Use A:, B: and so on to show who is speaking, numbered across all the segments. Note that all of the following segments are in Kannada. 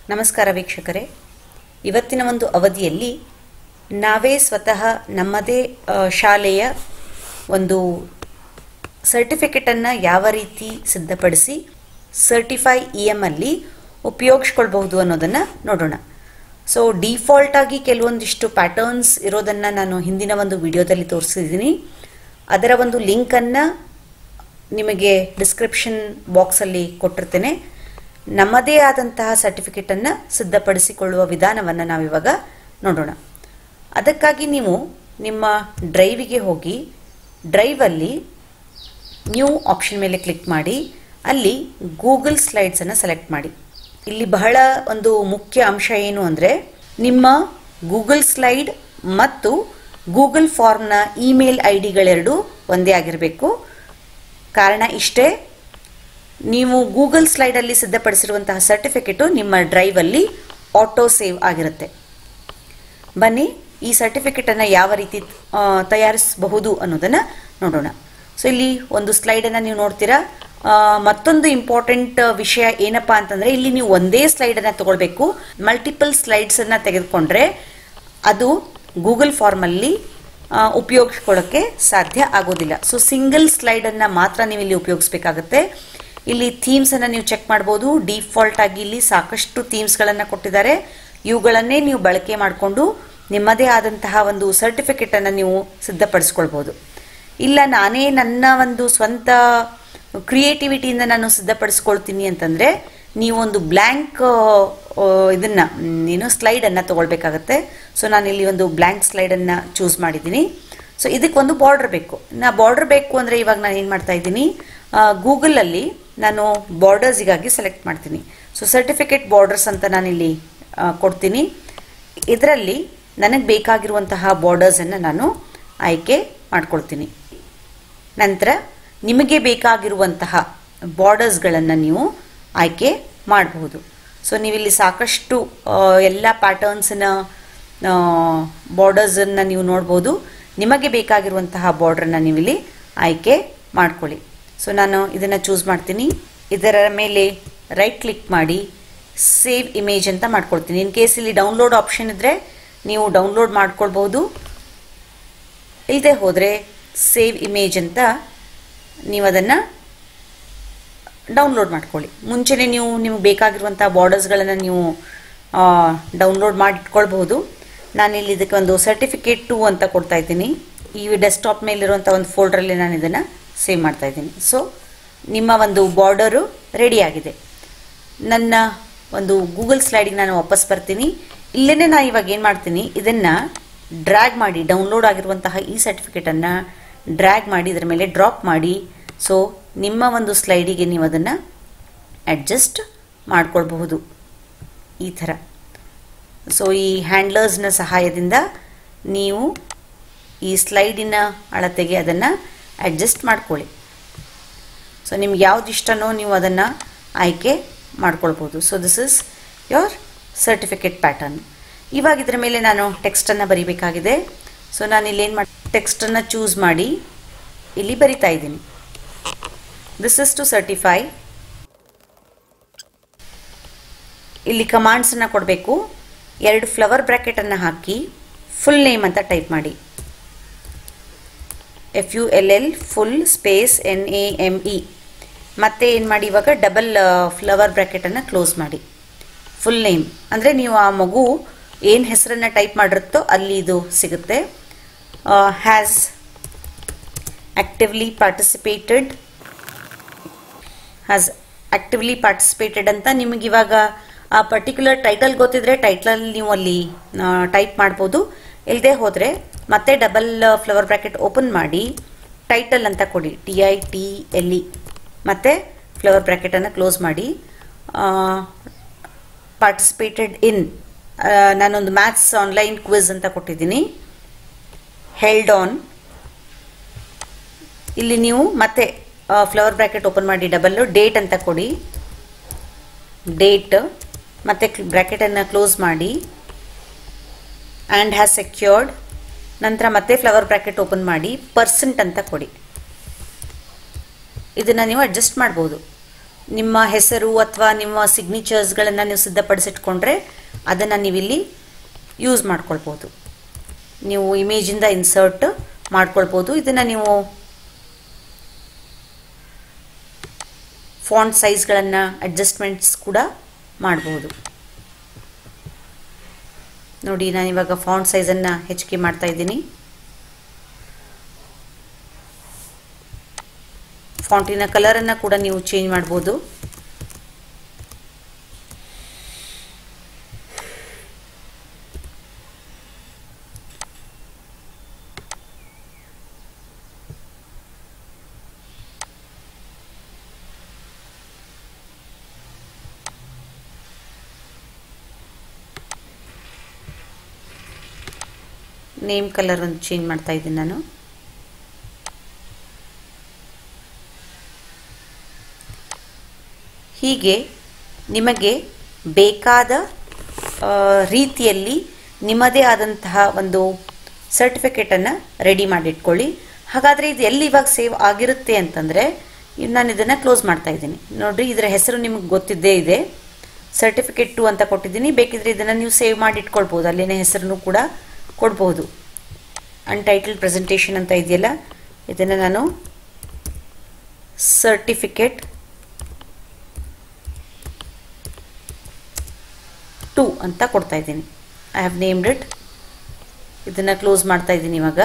A: ನಮಸ್ಕಾರ ವೀಕ್ಷಕರೇ ಇವತ್ತಿನ ಒಂದು ಅವಧಿಯಲ್ಲಿ ನಾವೇ ಸ್ವತಃ ನಮ್ಮದೇ ಆ, ಶಾಲೆಯ ಒಂದು ಸರ್ಟಿಫಿಕೇಟನ್ನು ಯಾವ ರೀತಿ ಸಿದ್ಧಪಡಿಸಿ ಸರ್ಟಿಫೈ ಇ ಎಮ್ ಅಲ್ಲಿ ಉಪಯೋಗಿಸ್ಕೊಳ್ಬಹುದು ಅನ್ನೋದನ್ನು ನೋಡೋಣ ಸೊ ಡಿಫಾಲ್ಟ್ ಆಗಿ ಕೆಲವೊಂದಿಷ್ಟು ಪ್ಯಾಟರ್ನ್ಸ್ ಇರೋದನ್ನು ನಾನು ಹಿಂದಿನ ಒಂದು ವಿಡಿಯೋದಲ್ಲಿ ತೋರಿಸಿದ್ದೀನಿ ಅದರ ಒಂದು ಲಿಂಕನ್ನು ನಿಮಗೆ ಡಿಸ್ಕ್ರಿಪ್ಷನ್ ಬಾಕ್ಸಲ್ಲಿ ಕೊಟ್ಟಿರ್ತೇನೆ ನಮ್ಮದೇ ಆದಂತಹ ಸರ್ಟಿಫಿಕೇಟನ್ನು ಸಿದ್ಧಪಡಿಸಿಕೊಳ್ಳುವ ವಿಧಾನವನ್ನು ನಾವಿವಾಗ ನೋಡೋಣ ಅದಕ್ಕಾಗಿ ನೀವು ನಿಮ್ಮ ಡ್ರೈವಿಗೆ ಹೋಗಿ ಡ್ರೈವಲ್ಲಿ ನ್ಯೂ ಆಪ್ಷನ್ ಮೇಲೆ ಕ್ಲಿಕ್ ಮಾಡಿ ಅಲ್ಲಿ ಗೂಗಲ್ ಸ್ಲೈಡ್ಸನ್ನು ಸೆಲೆಕ್ಟ್ ಮಾಡಿ ಇಲ್ಲಿ ಬಹಳ ಒಂದು ಮುಖ್ಯ ಅಂಶ ಏನು ಅಂದರೆ ನಿಮ್ಮ ಗೂಗಲ್ ಸ್ಲೈಡ್ ಮತ್ತು ಗೂಗಲ್ ಫಾರ್ಮ್ನ ಇಮೇಲ್ ಐ ಡಿಗಳೆರಡು ಒಂದೇ ಆಗಿರಬೇಕು ಕಾರಣ ಇಷ್ಟೇ ನೀವು ಗೂಗಲ್ ಸ್ಲೈಡಲ್ಲಿ ಸಿದ್ಧಪಡಿಸಿರುವಂತಹ ಸರ್ಟಿಫಿಕೇಟು ನಿಮ್ಮ ಡ್ರೈವಲ್ಲಿ ಆಟೋ ಸೇವ್ ಆಗಿರುತ್ತೆ ಬನ್ನಿ ಈ ಸರ್ಟಿಫಿಕೇಟನ್ನು ಯಾವ ರೀತಿ ಆ, ತಯಾರಿಸಬಹುದು ಅನ್ನೋದನ್ನು ನೋಡೋಣ ಸೊ ಇಲ್ಲಿ ಒಂದು ಸ್ಲೈಡನ್ನು ನೀವು ನೋಡ್ತೀರಾ ಆ, ಮತ್ತೊಂದು ಇಂಪಾರ್ಟೆಂಟ್ ವಿಷಯ ಏನಪ್ಪಾ ಅಂತಂದರೆ ಇಲ್ಲಿ ನೀವು ಒಂದೇ ಸ್ಲೈಡನ್ನು ತಗೊಳ್ಬೇಕು ಮಲ್ಟಿಪಲ್ ಸ್ಲೈಡ್ಸನ್ನು ತೆಗೆದುಕೊಂಡ್ರೆ ಅದು ಗೂಗಲ್ ಫಾರ್ಮಲ್ಲಿ ಆ, ಉಪಯೋಗಿಸ್ಕೊಳ್ಳೋಕ್ಕೆ ಸಾಧ್ಯ ಆಗೋದಿಲ್ಲ ಸೊ ಸಿಂಗಲ್ ಸ್ಲೈಡನ್ನು ಮಾತ್ರ ನೀವು ಇಲ್ಲಿ ಉಪಯೋಗಿಸ್ಬೇಕಾಗತ್ತೆ ಇಲ್ಲಿ ಥೀಮ್ಸನ್ನು ನೀವು ಚೆಕ್ ಮಾಡ್ಬೋದು ಡಿಫಾಲ್ಟ್ ಆಗಿ ಇಲ್ಲಿ ಸಾಕಷ್ಟು ಥೀಮ್ಸ್ಗಳನ್ನು ಕೊಟ್ಟಿದ್ದಾರೆ ಇವುಗಳನ್ನೇ ನೀವು ಬಳಕೆ ಮಾಡಿಕೊಂಡು ನಿಮ್ಮದೇ ಆದಂತಹ ಒಂದು ಸರ್ಟಿಫಿಕೇಟನ್ನು ನೀವು ಸಿದ್ಧಪಡಿಸ್ಕೊಳ್ಬೋದು ಇಲ್ಲ ನಾನೇ ನನ್ನ ಒಂದು ಸ್ವಂತ ಕ್ರಿಯೇಟಿವಿಟಿಯಿಂದ ನಾನು ಸಿದ್ಧಪಡಿಸ್ಕೊಳ್ತೀನಿ ಅಂತಂದರೆ ನೀವು ಒಂದು ಬ್ಲ್ಯಾಂಕ್ ಇದನ್ನು ಏನು ಸ್ಲೈಡನ್ನು ತೊಗೊಳ್ಬೇಕಾಗತ್ತೆ ಸೊ ನಾನಿಲ್ಲಿ ಒಂದು ಬ್ಲ್ಯಾಂಕ್ ಸ್ಲೈಡನ್ನು ಚೂಸ್ ಮಾಡಿದ್ದೀನಿ ಸೊ ಇದಕ್ಕೆ ಒಂದು ಬಾರ್ಡರ್ ಬೇಕು ನಾ ಬಾರ್ಡರ್ ಬೇಕು ಅಂದರೆ ಇವಾಗ ನಾನು ಏನು ಮಾಡ್ತಾ ಇದ್ದೀನಿ ಗೂಗಲಲ್ಲಿ ನಾನು ಬಾರ್ಡರ್ಸಿಗಾಗಿ ಸೆಲೆಕ್ಟ್ ಮಾಡ್ತೀನಿ ಸೊ ಸರ್ಟಿಫಿಕೇಟ್ ಬಾರ್ಡರ್ಸ್ ಅಂತ ನಾನಿಲ್ಲಿ ಆ, ಕೊಡ್ತೀನಿ ಇದರಲ್ಲಿ ನನಗೆ ಬೇಕಾಗಿರುವಂತಹ ಬಾರ್ಡರ್ಸನ್ನು ನಾನು ಆಯ್ಕೆ ಮಾಡ್ಕೊಳ್ತೀನಿ ನಂತರ ನಿಮಗೆ ಬೇಕಾಗಿರುವಂತಹ ಬಾರ್ಡರ್ಸ್ಗಳನ್ನು ನೀವು ಆಯ್ಕೆ ಮಾಡಬಹುದು ಸೊ ನೀವಿಲ್ಲಿ ಸಾಕಷ್ಟು ಆ, ಎಲ್ಲ ಪ್ಯಾಟರ್ನ್ಸ್ನ ಬಾರ್ಡರ್ಸನ್ನು ನೀವು ನೋಡ್ಬೋದು ನಿಮಗೆ ಬೇಕಾಗಿರುವಂತಹ ಬಾರ್ಡ್ರನ್ನ ನೀವಿಲ್ಲಿ ಆಯ್ಕೆ ಮಾಡ್ಕೊಳ್ಳಿ ಸೊ ನಾನು ಇದನ್ನು ಚೂಸ್ ಮಾಡ್ತೀನಿ ಇದರ ಮೇಲೆ ರೈಟ್ ಕ್ಲಿಕ್ ಮಾಡಿ ಸೇವ್ ಇಮೇಜ್ ಅಂತ ಮಾಡ್ಕೊಳ್ತೀನಿ ಇನ್ ಕೇಸ್ ಇಲ್ಲಿ ಡೌನ್ಲೋಡ್ ಆಪ್ಷನ್ ಇದ್ದರೆ ನೀವು ಡೌನ್ಲೋಡ್ ಮಾಡ್ಕೊಳ್ಬೋದು ಇಲ್ಲದೆ ಹೋದರೆ ಸೇವ್ ಇಮೇಜ್ ಅಂತ ನೀವು ಅದನ್ನು ಡೌನ್ಲೋಡ್ ಮಾಡ್ಕೊಳ್ಳಿ ಮುಂಚೆನೇ ನೀವು ನಿಮಗೆ ಬೇಕಾಗಿರುವಂಥ ಬಾರ್ಡರ್ಸ್ಗಳನ್ನು ನೀವು ಡೌನ್ಲೋಡ್ ಮಾಡಿ ಇಟ್ಕೊಳ್ಬಹುದು ನಾನಿಲ್ಲಿ ಇದಕ್ಕೆ ಒಂದು ಸರ್ಟಿಫಿಕೇಟ್ ಟು ಅಂತ ಕೊಡ್ತಾ ಇದ್ದೀನಿ ಈ ಡೆಸ್ಕ್ಟಾಪ್ ಮೇಲಿರುವಂಥ ಒಂದು ಫೋಲ್ಡ್ರಲ್ಲಿ ನಾನು ಇದನ್ನು ಸೇವ್ ಮಾಡ್ತಾ ಇದ್ದೀನಿ ಸೊ ನಿಮ್ಮ ಒಂದು ಬಾರ್ಡರು ರೆಡಿ ಆಗಿದೆ ನನ್ನ ಒಂದು ಗೂಗಲ್ ಸ್ಲೈಡಿಗೆ ನಾನು ವಾಪಸ್ ಬರ್ತೀನಿ ಇಲ್ಲೇ ನಾನು ಇವಾಗ ಏನು ಮಾಡ್ತೀನಿ ಇದನ್ನು ಡ್ರ್ಯಾಗ್ ಮಾಡಿ ಡೌನ್ಲೋಡ್ ಆಗಿರುವಂತಹ ಈ ಸರ್ಟಿಫಿಕೇಟನ್ನು ಡ್ರ್ಯಾಗ್ ಮಾಡಿ ಇದರ ಮೇಲೆ ಡ್ರಾಪ್ ಮಾಡಿ ಸೊ ನಿಮ್ಮ ಒಂದು ಸ್ಲೈಡಿಗೆ ನೀವು ಅದನ್ನು ಅಡ್ಜಸ್ಟ್ ಮಾಡ್ಕೊಳ್ಬಹುದು ಈ ಥರ ಸೊ ಈ ಹ್ಯಾಂಡ್ಲರ್ಸ್ನ ಸಹಾಯದಿಂದ ನೀವು ಈ ಸ್ಲೈಡಿನ ಅಳತೆಗೆ ಅದನ್ನು ಅಡ್ಜಸ್ಟ್ ಮಾಡ್ಕೊಳ್ಳಿ ಸೊ ನಿಮ್ಗೆ ಯಾವ್ದು ಇಷ್ಟನೋ ನೀವು ಅದನ್ನು ಆಯ್ಕೆ ಮಾಡ್ಕೊಳ್ಬೋದು so this is your certificate pattern ಇವಾಗ ಇದರ ಮೇಲೆ ನಾನು ಟೆಕ್ಸ್ಟನ್ನು ಬರಿಬೇಕಾಗಿದೆ ಸೊ ನಾನು ಇಲ್ಲಿ ಏನು ಮಾಡಿ ಟೆಕ್ಸ್ಟನ್ನು ಚೂಸ್ ಮಾಡಿ ಇಲ್ಲಿ ಬರಿತಾ ಇದ್ದೀನಿ ದಿಸ್ ಇಸ್ ಟು ಸರ್ಟಿಫೈ ಇಲ್ಲಿ ಕಮಾಂಡ್ಸನ್ನು ಕೊಡಬೇಕು ಎರಡು ಫ್ಲವರ್ ಬ್ರ್ಯಾಕೆಟನ್ನು ಹಾಕಿ ಫುಲ್ ನೇಮ್ ಅಂತ ಟೈಪ್ ಮಾಡಿ F U L L full space N A M E ಮತ್ತೆ ಏನು ಮಾಡಿ ಇವಾಗ ಡಬಲ್ ಫ್ಲವರ್ ಬ್ರ್ಯಾಕೆಟನ್ನು ಕ್ಲೋಸ್ ಮಾಡಿ ಫುಲ್ ನೇಮ್ ಅಂದರೆ ನೀವು ಆ ಮಗು ಏನು ಹೆಸರನ್ನು ಟೈಪ್ ಮಾಡಿರುತ್ತೋ ಅಲ್ಲಿ ಇದು ಸಿಗುತ್ತೆ has actively participated has actively participated ಅಂತ ನಿಮಗೆ ಇವಾಗ ಆ ಪರ್ಟಿಕ್ಯುಲರ್ ಟೈಟಲ್ ಗೊತ್ತಿದ್ರೆ ಟೈಟಲ್ ನೀವು ಅಲ್ಲಿ ಟೈಪ್ ಮಾಡ್ಬೋದು ಇಲ್ಲದೆ ಹೋದರೆ ಮತ್ತೆ ಡಬಲ್ ಫ್ಲವರ್ ಬ್ರ್ಯಾಕೆಟ್ ಓಪನ್ ಮಾಡಿ ಟೈಟಲ್ ಅಂತ ಕೊಡಿ T I T L E ಮತ್ತು ಫ್ಲವರ್ ಬ್ರ್ಯಾಕೆಟನ್ನು ಕ್ಲೋಸ್ ಮಾಡಿ ಪಾರ್ಟಿಸಿಪೇಟೆಡ್ ಇನ್ ನಾನೊಂದು ಮ್ಯಾಥ್ಸ್ ಆನ್ಲೈನ್ ಕ್ವಿಜ್ ಅಂತ ಕೊಟ್ಟಿದ್ದೀನಿ ಹೆಲ್ಡ್ ಆನ್ ಇಲ್ಲಿ ನೀವು ಮತ್ತೆ ಫ್ಲವರ್ ಬ್ರ್ಯಾಕೆಟ್ ಓಪನ್ ಮಾಡಿ ಡಬಲ್ಲು ಡೇಟ್ ಅಂತ ಕೊಡಿ ಡೇಟ್ ಮತ್ತೆ ಬ್ರ್ಯಾಕೆಟನ್ನು ಕ್ಲೋಸ್ ಮಾಡಿ ಆ್ಯಂಡ್ ಹ್ಯಾಸ್ ಸೆಕ್ಯೂರ್ಡ್ ನಂತರ ಮತ್ತೆ ಫ್ಲವರ್ ಬ್ರ್ಯಾಕೆಟ್ ಓಪನ್ ಮಾಡಿ ಪರ್ಸೆಂಟ್ ಅಂತ ಕೊಡಿ ಇದನ್ನು ನೀವು ಅಡ್ಜಸ್ಟ್ ಮಾಡ್ಬೋದು ನಿಮ್ಮ ಹೆಸರು ಅಥವಾ ನಿಮ್ಮ ಸಿಗ್ನೇಚರ್ಸ್ಗಳನ್ನು ನೀವು ಸಿದ್ಧಪಡಿಸಿಟ್ಕೊಂಡ್ರೆ ಅದನ್ನು ನೀವಿಲ್ಲಿ ಯೂಸ್ ಮಾಡ್ಕೊಳ್ಬೋದು ನೀವು ಇಮೇಜಿಂದ ಇನ್ಸರ್ಟ್ ಮಾಡ್ಕೊಳ್ಬೋದು ಇದನ್ನು ನೀವು ಫಾಂಟ್ ಸೈಜ್ಗಳನ್ನು ಅಡ್ಜಸ್ಟ್ಮೆಂಟ್ಸ್ ಕೂಡ ಮಾಡ್ಬೋದು ನೋಡಿ ನಾನು ಇವಾಗ ಫಾಂಟ್ ಸೈಜನ್ನು ಹೆಚ್ಚಿಗೆ ಮಾಡ್ತಾ ಇದ್ದೀನಿ ಫಾಂಟಿನ ಕಲರನ್ನು ಕೂಡ ನೀವು ಚೇಂಜ್ ಮಾಡ್ಬೋದು ನೇಮ್ ಕಲರ್ ಒಂದು ಚೇಂಜ್ ಮಾಡ್ತಾ ಇದ್ದೀನಿ ನಾನು ಹೀಗೆ ನಿಮಗೆ ಬೇಕಾದ ಆ, ರೀತಿಯಲ್ಲಿ ನಿಮ್ಮದೇ ಆದಂತಹ ಒಂದು ಸರ್ಟಿಫಿಕೇಟನ್ನು ರೆಡಿ ಮಾಡಿಟ್ಕೊಳ್ಳಿ ಹಾಗಾದರೆ ಇದು ಎಲ್ಲಿ ಇವಾಗ ಸೇವ್ ಆಗಿರುತ್ತೆ ಅಂತಂದರೆ ನಾನು ಇದನ್ನು ಕ್ಲೋಸ್ ಮಾಡ್ತಾ ಇದ್ದೀನಿ ನೋಡಿರಿ ಇದರ ಹೆಸರು ನಿಮಗೆ ಗೊತ್ತಿದ್ದೇ ಇದೆ ಸರ್ಟಿಫಿಕೇಟ್ ಟು ಅಂತ ಕೊಟ್ಟಿದ್ದೀನಿ ಬೇಕಿದ್ರೆ ಇದನ್ನು ನೀವು ಸೇವ್ ಮಾಡಿ ಇಟ್ಕೊಳ್ಬೋದು ಅಲ್ಲಿನ ಹೆಸರನ್ನು ಕೂಡ ಕೊಡ್ಬೋದು ಅನ್ಟೈಟಲ್ಡ್ ಪ್ರೆಸೆಂಟೇಷನ್ ಅಂತ ಇದೆಯಲ್ಲ ಇದನ್ನು ನಾನು ಸರ್ಟಿಫಿಕೇಟ್ ಟು ಅಂತ ಕೊಡ್ತಾ ಇದ್ದೀನಿ ಐ ಹ್ಯಾವ್ ನೇಮ್ಡ್ ಇಟ್ ಇದನ್ನು ಕ್ಲೋಸ್ ಮಾಡ್ತಾ ಇದ್ದೀನಿ ಇವಾಗ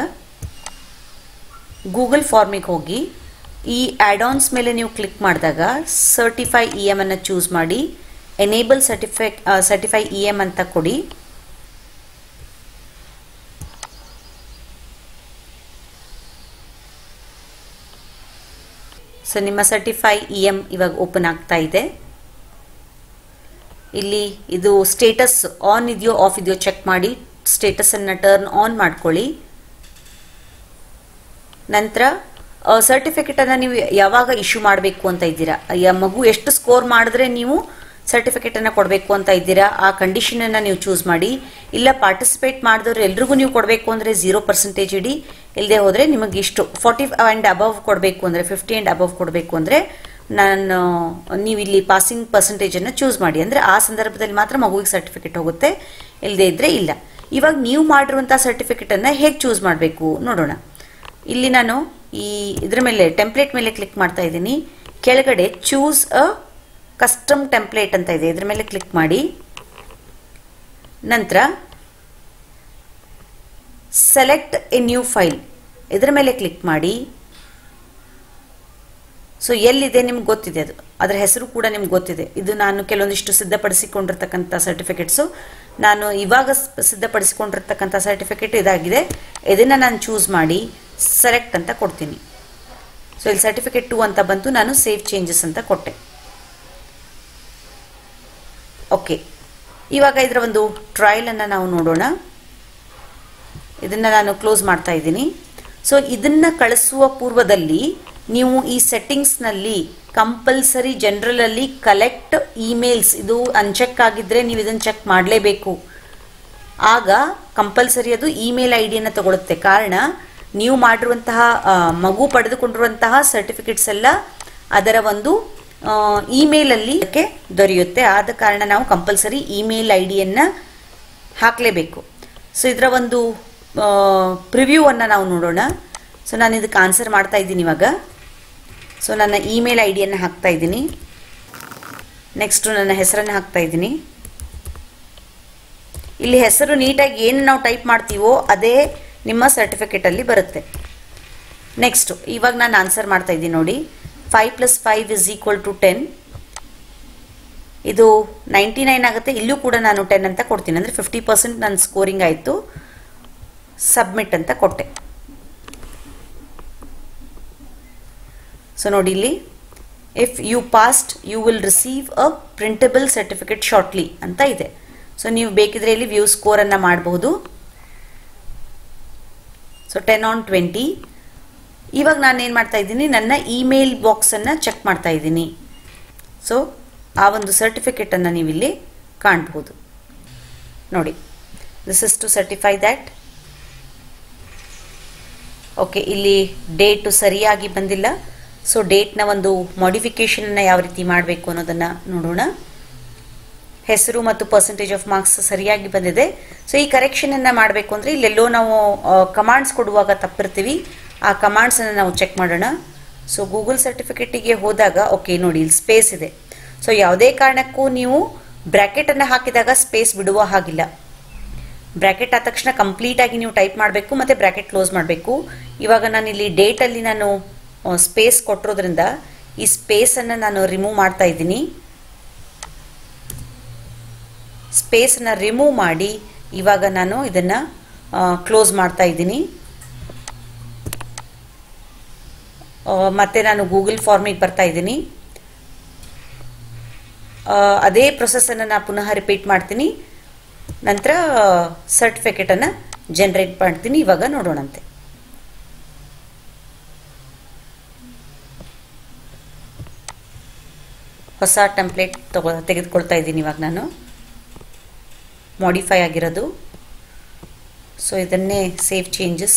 A: ಗೂಗಲ್ ಫಾರ್ಮಿಗೆ ಹೋಗಿ ಈ ಆ್ಯಡ್-ಆನ್ಸ್ ಮೇಲೆ ನೀವು ಕ್ಲಿಕ್ ಮಾಡಿದಾಗ ಸರ್ಟಿಫೈ ಇ ಎಮ್ ಅನ್ನು ಚೂಸ್ ಮಾಡಿ enable Certify Certify E M ಅಂತ ಕೊಡಿ ಸೊ ನಿಮ್ಮ ಸರ್ಟಿಫೈ ಇ ಎಮ್ ಇವಾಗ ಓಪನ್ ಆಗ್ತಾ ಇದೆ ಇಲ್ಲಿ ಇದು ಸ್ಟೇಟಸ್ ಆನ್ ಇದೆಯೋ ಆಫ್ ಇದೆಯೋ ಚೆಕ್ ಮಾಡಿ ಸ್ಟೇಟಸನ್ನು ಟರ್ನ್ ಆನ್ ಮಾಡ್ಕೊಳ್ಳಿ ನಂತರ ಸರ್ಟಿಫಿಕೇಟನ್ನು ನೀವು ಯಾವಾಗ ಇಶ್ಯೂ ಮಾಡಬೇಕು ಅಂತ ಇದ್ದೀರಾ ಯ- ಮಗು ಎಷ್ಟು ಸ್ಕೋರ್ ಮಾಡಿದ್ರೆ ನೀವು ಸರ್ಟಿಫಿಕೇಟನ್ನು ಕೊಡಬೇಕು ಅಂತ ಇದ್ದೀರಾ ಆ ಕಂಡೀಷನನ್ನು ನೀವು ಚೂಸ್ ಮಾಡಿ ಇಲ್ಲ ಪಾರ್ಟಿಸಿಪೇಟ್ ಮಾಡಿದವ್ರು ಎಲ್ರಿಗೂ ನೀವು ಕೊಡಬೇಕು ಅಂದರೆ ಝೀರೋ ಪರ್ಸೆಂಟೇಜ್ ಇಡಿ ಇಲ್ಲದೆ ಹೋದರೆ ನಿಮಗೆ ಇಷ್ಟು ಫಾರ್ಟಿ ಆ್ಯಂಡ್ ಅಬವ್ ಕೊಡಬೇಕು ಅಂದರೆ ಫಿಫ್ಟಿ ಆ್ಯಂಡ್ ಅಬವ್ ಕೊಡಬೇಕು ಅಂದರೆ ನಾನು ನೀವು ಇಲ್ಲಿ ಪಾಸಿಂಗ್ ಪರ್ಸೆಂಟೇಜನ್ನು ಚೂಸ್ ಮಾಡಿ ಅಂದರೆ ಆ ಸಂದರ್ಭದಲ್ಲಿ ಮಾತ್ರ ಮಗುವಿಗೆ ಸರ್ಟಿಫಿಕೇಟ್ ಹೋಗುತ್ತೆ ಇಲ್ಲದೆ ಇದ್ದರೆ ಇಲ್ಲ ಇವಾಗ ನೀವು ಮಾಡಿರುವಂಥ ಸರ್ಟಿಫಿಕೇಟನ್ನು ಹೇಗೆ ಚೂಸ್ ಮಾಡಬೇಕು ನೋಡೋಣ ಇಲ್ಲಿ ನಾನು ಈ ಇದ್ರ ಮೇಲೆ ಟೆಂಪ್ಲೇಟ್ ಮೇಲೆ ಕ್ಲಿಕ್ ಮಾಡ್ತಾ ಇದ್ದೀನಿ ಕೆಳಗಡೆ ಚೂಸ್ ಅ ಕಸ್ಟಮ್ ಟೆಂಪ್ಲೇಟ್ ಅಂತ ಇದೆ ಇದ್ರ ಮೇಲೆ ಕ್ಲಿಕ್ ಮಾಡಿ ನಂತರ ಸೆಲೆಕ್ಟ್ ಎ ನ್ಯೂ ಫೈಲ್ ಇದ್ರ ಮೇಲೆ ಕ್ಲಿಕ್ ಮಾಡಿ ಸೊ ಎಲ್ಲಿದೆ ನಿಮ್ಗೆ ಗೊತ್ತಿದೆ ಅದು ಅದರ ಹೆಸರು ಕೂಡ ನಿಮ್ಗೆ ಗೊತ್ತಿದೆ ಇದು ನಾನು ಕೆಲವೊಂದಿಷ್ಟು ಸಿದ್ಧಪಡಿಸಿಕೊಂಡಿರ್ತಕ್ಕಂಥ ಸರ್ಟಿಫಿಕೇಟ್ಸು ನಾನು ಇವಾಗ ಸ್- ಸಿದ್ಧಪಡಿಸಿಕೊಂಡಿರ್ತಕ್ಕಂಥ ಸರ್ಟಿಫಿಕೇಟ್ ಇದಾಗಿದೆ ಇದನ್ನು ನಾನು ಚೂಸ್ ಮಾಡಿ ಸೆಲೆಕ್ಟ್ ಅಂತ ಕೊಡ್ತೀನಿ ಸೊ ಇಲ್ಲಿ ಸರ್ಟಿಫಿಕೇಟ್ ಟು ಅಂತ ಬಂತು ನಾನು ಸೇವ್ ಚೇಂಜಸ್ ಅಂತ ಕೊಟ್ಟೆ ಓಕೆ ಇವಾಗ ಇದರ ಒಂದು ಟ್ರಯಲನ್ನು ನಾವು ನೋಡೋಣ ಇದನ್ನು ನಾನು ಕ್ಲೋಸ್ ಮಾಡ್ತಾ ಇದ್ದೀನಿ ಸೊ ಇದನ್ನು ಕಳಿಸುವ ಪೂರ್ವದಲ್ಲಿ ನೀವು ಈ ಸೆಟ್ಟಿಂಗ್ಸ್ನಲ್ಲಿ ಕಂಪಲ್ಸರಿ ಜನರಲಲ್ಲಿ ಕಲೆಕ್ಟ್ ಇಮೇಲ್ಸ್ ಇದು ಅನ್ಚೆಕ್ ಆಗಿದ್ದರೆ ನೀವು ಇದನ್ನು ಚೆಕ್ ಮಾಡಲೇಬೇಕು ಆಗ ಕಂಪಲ್ಸರಿ ಅದು ಇಮೇಲ್ ಐ ಡಿಯನ್ನು ತಗೊಳುತ್ತೆ ಕಾರಣ ನೀವು ಮಾಡಿರುವಂತಹ ಆ, ಮಗು ಪಡೆದುಕೊಂಡಿರುವಂತಹ ಸರ್ಟಿಫಿಕೇಟ್ಸ್ ಎಲ್ಲ ಅದರ ಒಂದು ಇಮೇಲಲ್ಲಿ ಅದಕ್ಕೆ ದೊರೆಯುತ್ತೆ ಆದ ಕಾರಣ ನಾವು ಕಂಪಲ್ಸರಿ ಇಮೇಲ್ ಐ ಡಿಯನ್ನು ಹಾಕಲೇಬೇಕು ಸೊ ಇದರ ಒಂದು ಪ್ರಿವ್ಯೂವನ್ನು ನಾವು ನೋಡೋಣ ಸೊ ನಾನು ಇದಕ್ಕೆ ಆನ್ಸರ್ ಮಾಡ್ತಾ ಇದ್ದೀನಿ ಇವಾಗ ಸೊ ನನ್ನ ಇಮೇಲ್ ಐ ಡಿಯನ್ನು ಹಾಕ್ತಾ ಇದ್ದೀನಿ ನೆಕ್ಸ್ಟು ನನ್ನ ಹೆಸರನ್ನು ಹಾಕ್ತಾ ಇದ್ದೀನಿ ಇಲ್ಲಿ ಹೆಸರು ನೀಟಾಗಿ ಏನು ನಾವು ಟೈಪ್ ಮಾಡ್ತೀವೋ ಅದೇ ನಿಮ್ಮ ಸರ್ಟಿಫಿಕೇಟಲ್ಲಿ ಬರುತ್ತೆ ನೆಕ್ಸ್ಟು ಇವಾಗ ನಾನು ಆನ್ಸರ್ ಮಾಡ್ತಾ ಇದ್ದೀನಿ ನೋಡಿ five plus five is equal to ten ಇದು ನೈಂಟಿ ನೈನ್ ಆಗುತ್ತೆ ಇಲ್ಲೂ ಕೂಡ ನಾನು ಟೆನ್ ಅಂತ ಕೊಡ್ತೀನಿ ಅಂದರೆ ಫಿಫ್ಟಿ ಪರ್ಸೆಂಟ್ ನನ್ನ ಸ್ಕೋರಿಂಗ್ ಆಯಿತು ಸಬ್ಮಿಟ್ ಅಂತ ಕೊಟ್ಟೆ ಸೊ ನೋಡಿ ಇಲ್ಲಿ if you passed you will receive a printable certificate shortly ಅಂತ ಇದೆ ಸೊ ನೀವು ಬೇಕಿದ್ರೆ ಇಲ್ಲಿ ವ್ಯೂ ಸ್ಕೋರನ್ನು ಮಾಡಬಹುದು ಸೊ ಟೆನ್ ಆನ್ ಟ್ವೆಂಟಿ ಇವಾಗ ನಾನು ಏನು ಮಾಡ್ತಾ ಇದ್ದೀನಿ ನನ್ನ ಇಮೇಲ್ ಬಾಕ್ಸನ್ನು ಚೆಕ್ ಮಾಡ್ತಾ ಇದ್ದೀನಿ ಸೊ ಆ ಒಂದು ಸರ್ಟಿಫಿಕೇಟನ್ನು ನೀವಿಲ್ಲಿ ಕಾಣಬಹುದು ನೋಡಿ this is to certify that okay ಇಲ್ಲಿ ಡೇಟು ಸರಿಯಾಗಿ ಬಂದಿಲ್ಲ ಸೊ ಡೇಟ್ನ ಒಂದು ಮಾಡಿಫಿಕೇಷನನ್ನು ಯಾವ ರೀತಿ ಮಾಡಬೇಕು ಅನ್ನೋದನ್ನು ನೋಡೋಣ ಹೆಸರು ಮತ್ತು ಪರ್ಸೆಂಟೇಜ್ ಆಫ್ ಮಾರ್ಕ್ಸ್ ಸರಿಯಾಗಿ ಬಂದಿದೆ ಸೊ ಈ ಕರೆಕ್ಷನನ್ನು ಮಾಡಬೇಕು ಅಂದರೆ ಇಲ್ಲೆಲ್ಲೋ ನಾವು ಕಮಾಂಡ್ಸ್ ಕೊಡುವಾಗ ತಪ್ಪಿರ್ತೀವಿ ಆ ಕಮಾಂಡ್ಸನ್ನು ನಾವು ಚೆಕ್ ಮಾಡೋಣ ಸೊ ಗೂಗಲ್ ಸರ್ಟಿಫಿಕೇಟಿಗೆ ಹೋದಾಗ ಓಕೆ ನೋಡಿ ಇಲ್ಲಿ ಸ್ಪೇಸ್ ಇದೆ ಸೊ ಯಾವುದೇ ಕಾರಣಕ್ಕೂ ನೀವು ಬ್ರ್ಯಾಕೆಟನ್ನು ಹಾಕಿದಾಗ ಸ್ಪೇಸ್ ಬಿಡುವ ಹಾಗಿಲ್ಲ ಬ್ರ್ಯಾಕೆಟ್ ಆದ ತಕ್ಷಣ ಕಂಪ್ಲೀಟಾಗಿ ನೀವು ಟೈಪ್ ಮಾಡಬೇಕು ಮತ್ತು ಬ್ರ್ಯಾಕೆಟ್ ಕ್ಲೋಸ್ ಮಾಡಬೇಕು ಇವಾಗ ನಾನು ಇಲ್ಲಿ ಡೇಟಲ್ಲಿ ನಾನು ಸ್ಪೇಸ್ ಕೊಟ್ಟಿರೋದ್ರಿಂದ ಈ ಸ್ಪೇಸನ್ನು ನಾನು ರಿಮೂವ್ ಮಾಡ್ತಾ ಇದ್ದೀನಿ ಸ್ಪೇಸನ್ನ ರಿಮೂವ್ ಮಾಡಿ ಇವಾಗ ನಾನು ಇದನ್ನು ಕ್ಲೋಸ್ ಮಾಡ್ತಾ ಇದ್ದೀನಿ ಮತ್ತೆ ನಾನು ಗೂಗಲ್ ಫಾರ್ಮಿಗೆ ಬರ್ತಾ ಇದ್ದೀನಿ ಅದೇ ಪ್ರೊಸೆಸನ್ನು ನಾನು ಪುನಃ ರಿಪೀಟ್ ಮಾಡ್ತೀನಿ ನಂತರ ಸರ್ಟಿಫಿಕೇಟನ್ನು ಜನ್ರೇಟ್ ಮಾಡ್ತೀನಿ ಇವಾಗ ನೋಡೋಣಂತೆ ಹೊಸ ಟೆಂಪ್ಲೇಟ್ ತಗೋ ತೆಗೆದುಕೊಳ್ತಾ ಇದ್ದೀನಿ ಇವಾಗ ನಾನು ಮಾಡಿಫೈ ಆಗಿರೋದು ಸೊ ಇದನ್ನೇ ಸೇವ್ ಚೇಂಜಸ್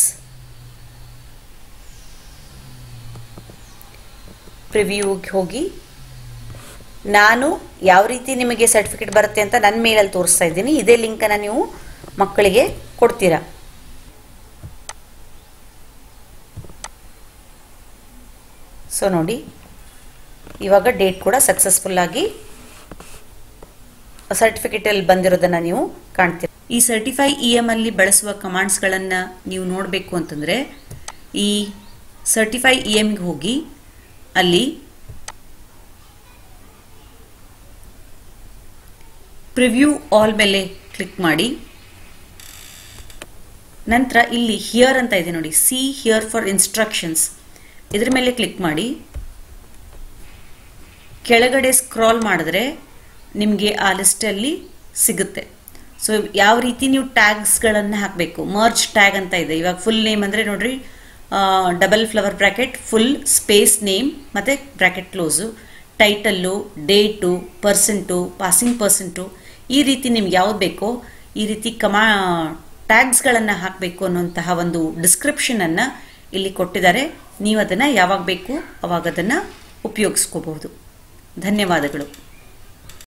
A: ಪ್ರಿವ್ಯೂಗೆ ಹೋಗಿ ನಾನು ಯಾವ ರೀತಿ ನಿಮಗೆ ಸರ್ಟಿಫಿಕೇಟ್ ಬರುತ್ತೆ ಅಂತ ನನ್ನ ಮೇಲಲ್ಲಿ ತೋರಿಸ್ತಾ ಇದ್ದೀನಿ ಇದೇ ಲಿಂಕನ್ನು ನೀವು ಮಕ್ಕಳಿಗೆ ಕೊಡ್ತೀರಾ ಸೊ ನೋಡಿ ಇವಾಗ ಡೇಟ್ ಕೂಡ ಸಕ್ಸಸ್ಫುಲ್ಲಾಗಿ ಸರ್ಟಿಫಿಕೇಟಲ್ಲಿ ಬಂದಿರೋದನ್ನು ನೀವು ಕಾಣ್ತೀರ ಈ ಸರ್ಟಿಫೈ ಇ ಎಮ್ ಅಲ್ಲಿ ಬಳಸುವ ಕಮಾಂಡ್ಸ್ಗಳನ್ನು ನೀವು ನೋಡಬೇಕು ಅಂತಂದರೆ ಈ ಸರ್ಟಿಫೈ ಇ ಎಮ್ಗೆ ಹೋಗಿ ಅಲ್ಲಿ ಪ್ರಿವ್ಯೂ ಆಲ್ ಮೇಲೆ ಕ್ಲಿಕ್ ಮಾಡಿ ನಂತರ ಇಲ್ಲಿ ಹಿಯರ್ ಅಂತ ಇದೆ ನೋಡಿ ಸಿ ಹಿಯರ್ ಫಾರ್ ಇನ್ಸ್ಟ್ರಕ್ಷನ್ಸ್ ಇದ್ರ ಮೇಲೆ ಕ್ಲಿಕ್ ಮಾಡಿ ಕೆಳಗಡೆ ಸ್ಕ್ರಾಲ್ ಮಾಡಿದ್ರೆ ನಿಮಗೆ ಆ ಲಿಸ್ಟಲ್ಲಿ ಸಿಗುತ್ತೆ ಸೊ ಯಾವ ರೀತಿ ನೀವು ಟ್ಯಾಗ್ಸ್ಗಳನ್ನು ಹಾಕಬೇಕು ಮರ್ಜ್ ಟ್ಯಾಗ್ ಅಂತ ಇದೆ ಇವಾಗ ಫುಲ್ ನೇಮ್ ಅಂದರೆ ನೋಡ್ರಿ double flower bracket full space name ಮತ್ತು bracket close title date percent passing percent ಈ ರೀತಿ ನಿಮ್ಗೆ ಯಾವ್ದು ಬೇಕೋ ಈ ರೀತಿ ಕಮಾ ಟ್ಯಾಗ್ಸ್ಗಳನ್ನು ಹಾಕಬೇಕು ಅನ್ನುವಂತಹ ಒಂದು ಡಿಸ್ಕ್ರಿಪ್ಷನನ್ನು ಇಲ್ಲಿ ಕೊಟ್ಟಿದ್ದಾರೆ ನೀವು ಅದನ್ನು ಯಾವಾಗ ಬೇಕು ಅವಾಗ ಅದನ್ನು ಉಪಯೋಗಿಸ್ಕೋಬಹುದು ಧನ್ಯವಾದಗಳು